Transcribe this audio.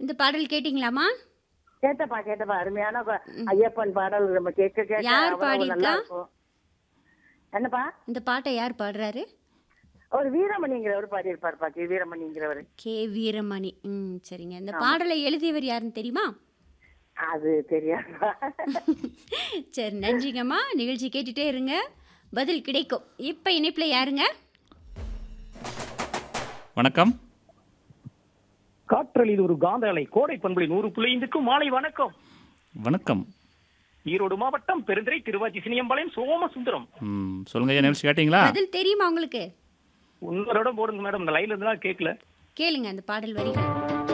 இந்த பாடல் கேட்டிங்களாம்மா கேட்டப்பா கேட்டப்பா அருமையான பா- ஐயப்பன் பாடல் நம்ம கேட்க கேட்க யார் அவ்வளவு பாடியிருக்கா? நல்லா இருக்கும் என்னப்பா இந்த பாட்டை யார் பாடுறாரு ஒரு வீரமணிங்கிறவர் பாடியிருப்பாருப்பா கே வீரமணிங்கிறவர் கே வீரமணி ம் சரிங்க இந்த பாடலை எழுதியவர் யாருன்னு தெரியுமா அது தெரியாதுப்பா சரி நன்றிங்கம்மா நிகழ்ச்சி கேட்டுட்டே இருங்க பதில் கிடைக்கும் இப்போ இணைப்பில் யாருங்க வணக்கம் காற்றலில் ஒரு காந்த அலை கோடை பண்புலி நூறு புள்ளைந்துக்கு மாலை வணக்கம் வணக்கம் ஈரோடு மாவட்டம் பெருந்துறை திருவாச்சி சினியம்பாளையம் சோமசுந்தரம் ம் சொல்லுங்க ஐயா நிகழ்ச்சி கேட்டிங்களா பதில் தெரியுமா உங்களுக்கு உங்களோட போடுங்க மேடம் இந்த லைன்ல இருந்தா கேட்கல கேளுங்க அந்த பாடல் வரிகள்